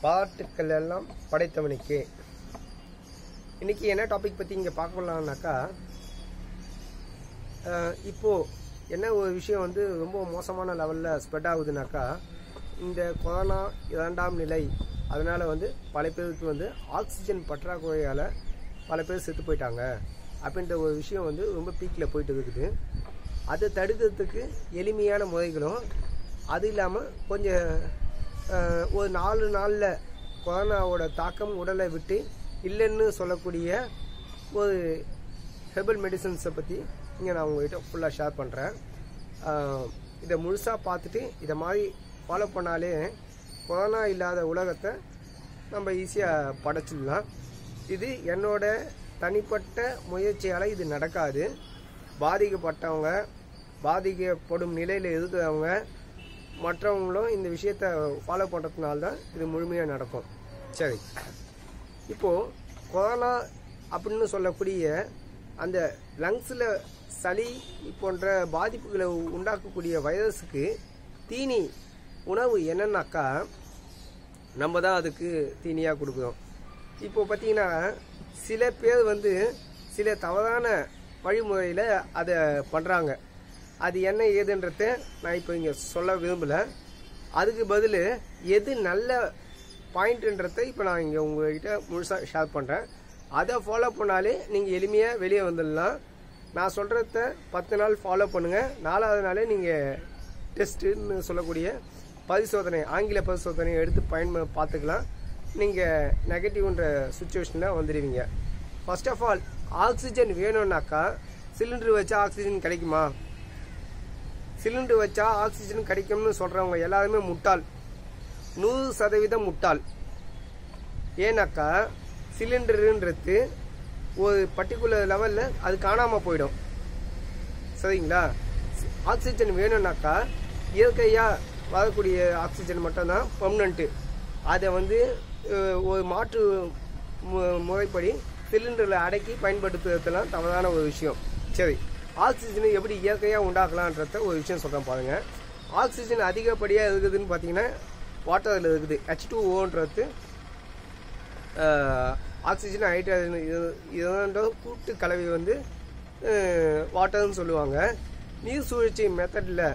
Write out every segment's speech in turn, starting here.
பாட்டுக்கள் எல்லாம் படைத்தவனுக்கே இன்னைக்கு என்ன டாபிக் பற்றி இங்கே பார்க்கலாம்னாக்கா அஹ், இப்போ என்ன ஒரு விஷயம் வந்து ரொம்ப மோசமான லெவலில் ஸ்ப்ரெட் ஆகுதுனாக்கா இந்த கொரோனா இரண்டாம் நிலை அதனால் வந்து பல பேருக்கு வந்து ஆக்சிஜன் பற்றாக்குறையால் பல பேர் செத்து போயிட்டாங்க அப்படின்ற ஒரு விஷயம் வந்து ரொம்ப பீக்கில் போயிட்டு இருக்குது அதை தடுக்கிறதுக்கு எளிமையான முறைகளும் அது இல்லாமல் கொஞ்சம் அஹ், ஒரு நாலு நாளில் கொரோனாவோட தாக்கம் உடலை விட்டு இல்லைன்னு சொல்லக்கூடிய ஒரு ஹெர்பல் மெடிசன்ஸை பற்றி இங்கே நான் உங்ககிட்ட ஃபுல்லாக ஷேர் பண்ணுறேன் இதை முழுசாக பார்த்துட்டு இதை மாதிரி ஃபாலோ பண்ணாலே கொரோனா இல்லாத உலகத்தை நம்ம ஈஸியாக படைச்சிடலாம் இது என்னோட தனிப்பட்ட முயற்சியால் இது நடக்காது பாதிக்கப்பட்டவங்க பாதிக்கப்படும் நிலையில் இருக்கிறவங்க மற்றவங்களும் இந்த விஷயத்தை ஃபாலோ பண்ணுறதுனால தான் இது முழுமையாக நடக்கும் சரி இப்போது கொரோனா அப்படின்னு சொல்லக்கூடிய அந்த லங்ஸில் சளி போன்ற பாதிப்புகளை உண்டாக்கக்கூடிய வைரஸுக்கு தீனி உணவு என்னன்னாக்கா நம்ம தான் அதுக்கு தீனியாக கொடுக்குறோம் இப்போ பார்த்தீங்கன்னா சில பேர் வந்து சில தவறான வழிமுறையில் அதை பண்ணுறாங்க அது என்ன ஏதுன்றத நான் இப்போ இங்கே சொல்ல விரும்பலை அதுக்கு பதில் எது நல்ல பாயிண்ட்ன்றதை இப்போ நான் இங்கே உங்ககிட்ட முழுசாக ஷேர் பண்ணுறேன் அதை ஃபாலோ பண்ணாலே நீங்கள் எளிமையாக வெளியே வந்துடலாம் நான் சொல்கிறத பத்து நாள் ஃபாலோ பண்ணுங்கள் நாலாவது நாளே நீங்கள் டெஸ்ட்டுன்னு சொல்லக்கூடிய பரிசோதனை ஆங்கில பரிசோதனையை எடுத்து பயன் பார்த்துக்கலாம் நீங்கள் நெகட்டிவ்ன்ற சுச்சுவேஷனில் வந்துடுவீங்க ஃபர்ஸ்ட் ஆஃப் ஆல் ஆக்சிஜன் வேணும்னாக்கா சிலிண்டர் வச்சா ஆக்சிஜன் கிடைக்குமா சிலிண்டர் வச்சா ஆக்சிஜன் கிடைக்கும்னு சொல்கிறவங்க எல்லாருமே முட்டாள் நூறு சதவீதம் முட்டாள் ஏன்னாக்கா சிலிண்டருன்றது ஒரு பர்டிகுலர் லெவலில் அது காணாமல் போயிடும் சரிங்களா ஆக்சிஜன் வேணும்னாக்கா இயற்கையாக வரக்கூடிய ஆக்சிஜன் மட்டும்தான் பர்மனண்ட்டு அதை வந்து அஹ், ஒரு மாற்று மு- முறைப்படி சிலிண்டரில் அடக்கி பயன்படுத்துறதுலாம் தவறான ஒரு விஷயம் சரி ஆக்சிஜனை எப்படி இயற்கையாக உண்டாக்கலான்றத ஒரு விஷயம் சொல்கிறேன் பாருங்கள் ஆக்சிஜன் அதிகப்படியாக இருக்குதுன்னு பார்த்தீங்கன்னா வாட்டரில் இருக்குது ஹெச் டூ ஓன்றது ஆக்சிஜன் ஹைட்ரஜன் இதோட கூட்டு கலவை வந்து வாட்டர்னு சொல்லுவாங்க நீர் சுழற்சி மெத்தடில்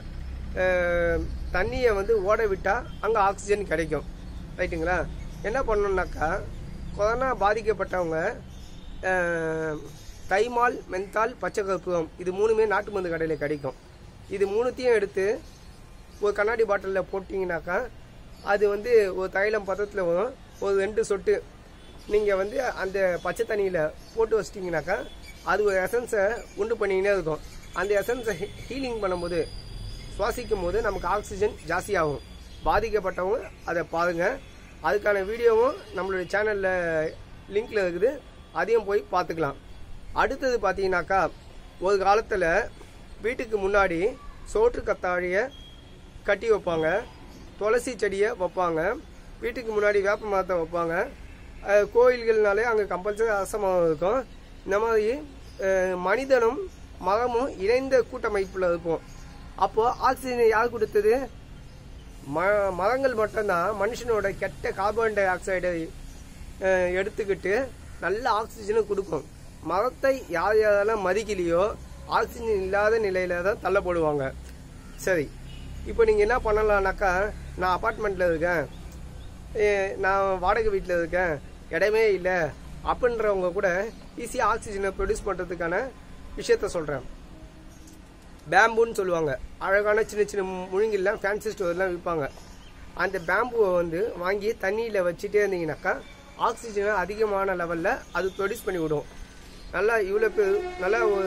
தண்ணியை வந்து ஓட விட்டால் அங்கே ஆக்சிஜன் கிடைக்கும் ரைட்டுங்களா என்ன பண்ணணும்னாக்கா கொரோனா பாதிக்கப்பட்டவங்க அஹ், தைமால் மென்தால் பச்சை கற்பூரம் இது மூணுமே நாட்டு மருந்து கடையில் கிடைக்கும் இது மூணுத்தையும் எடுத்து ஒரு கண்ணாடி பாட்டிலில் போட்டிங்கனாக்கா அது வந்து ஒரு தைலம் பதத்தில் வரும் ஒரு ரெண்டு சொட்டு நீங்கள் வந்து அந்த பச்சை தண்ணியில் போட்டு வச்சிட்டிங்கனாக்கா அது ஒரு எசன்ஸை உண்டு பண்ணிக்கினே இருக்கும் அந்த எசன்ஸை ஹீலிங் பண்ணும்போது சுவாசிக்கும் போது நமக்கு ஆக்சிஜன் ஜாஸ்தியாகும் பாதிக்கப்பட்டவங்க அதை பாருங்கள் அதுக்கான வீடியோவும் நம்மளுடைய சேனலில் லிங்க்ல இருக்குது அதையும் போய் பார்த்துக்கலாம் அடுத்தது பார்த்தீங்கன்னாக்கா ஒரு காலத்தில் வீட்டுக்கு முன்னாடி சோற்று கத்தாழியை கட்டி வைப்பாங்க துளசி செடியை வைப்பாங்க வீட்டுக்கு முன்னாடி வேப்ப மரத்தை வைப்பாங்க அஹ் கோயில்கள்னாலே அங்கே கம்பல்சரி அரசமரம் இருக்கும் இந்த மாதிரி அஹ் மனிதனும் மரமும் இணைந்த கூட்டமைப்பில் இருக்கும் அப்போது ஆக்சிஜன் யார் கொடுத்தது ம மரங்கள் மட்டும்தான் மனுஷனோட கெட்ட கார்பன் டை ஆக்சைடை அஹ், எடுத்துக்கிட்டு நல்ல ஆக்சிஜனை கொடுக்கும் மரத்தை யார் யாரெல்லாம் மதிக்கலையோ ஆக்சிஜன் இல்லாத நிலையில தான் தள்ளப்படுவாங்க சரி இப்போ நீங்கள் என்ன பண்ணலாம்னாக்கா நான் அப்பார்ட்மெண்ட்டில் இருக்கேன் ஏ- நான் வாடகை வீட்டில் இருக்கேன் இடமே இல்லை அப்படின்றவங்க கூட ஈஸியாக ஆக்சிஜனை ப்ரொடியூஸ் பண்ணுறதுக்கான விஷயத்த சொல்கிறேன் பேம்புன்னு சொல்லுவாங்க அழகான சின்ன சின்ன முழுங்கெல்லாம் ஃபேன்சி ஸ்டோர்லாம் விற்பாங்க அந்த பேம்புவை வந்து வாங்கி தண்ணியில் வச்சுட்டே இருந்தீங்கன்னாக்கா ஆக்சிஜனை அதிகமான லெவலில் அது ப்ரொடியூஸ் பண்ணி விடும் நல்லா இவ்வளோ பேர் நல்லா ஒரு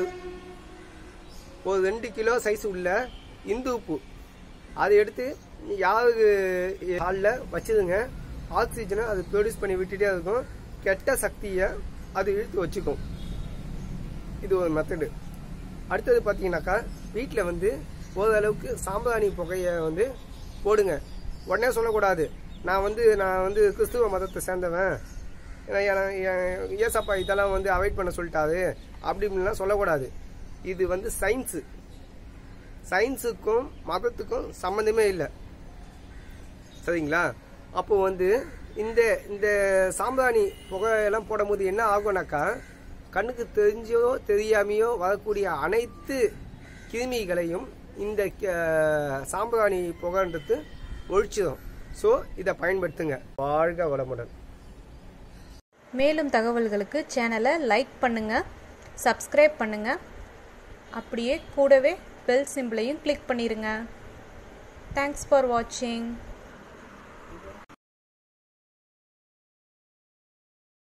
ஒரு ரெண்டு கிலோ சைஸ் உள்ள இந்து உப்பு அதை எடுத்து யாருக்கு ஹாலில் வச்சுதுங்க ஆக்சிஜனை அது ப்ரொடியூஸ் பண்ணி விட்டுட்டே இருக்கும் கெட்ட சக்தியை அது இழுத்து வச்சுக்கும் இது ஒரு மெத்தடு அடுத்தது பார்த்தீங்கன்னாக்கா வீட்டில் வந்து ஓரளவுக்கு சாம்பிராணி புகையை வந்து போடுங்க உடனே சொல்லக்கூடாது நான் வந்து நான் வந்து கிறிஸ்துவ மதத்தை சேர்ந்தவன் நான் என- என் ஏசப்பா இதெல்லாம் வந்து அவாய்ட் பண்ண சொல்லிட்டாரு அப்படி இப்படின்லாம் சொல்லக்கூடாது இது வந்து சயின்ஸு சயின்ஸுக்கும் மதத்துக்கும் சம்மந்தமே இல்லை சரிங்களா அப்போ வந்து இந்த இந்த சாம்பிராணி புகையெல்லாம் போடும்போது என்ன ஆகும்னாக்கா கண்ணுக்கு தெரிஞ்சோ தெரியாமையோ வரக்கூடிய அனைத்து கிருமிகளையும் இந்த க- சாம்பிராணி புகைன்றது ஒழிச்சிடும் ஸோ இதை பயன்படுத்துங்க வாழ்க வளமுடன் மேலும் தகவல்களுக்கு சேனலை லைக் பண்ணுங்க சப்ஸ்கிரைப் பண்ணுங்க அப்படியே கூடவே பெல் சிம்பிளையும் கிளிக் பண்ணிருங்க தேங்க்ஸ் ஃபார் வாட்சிங்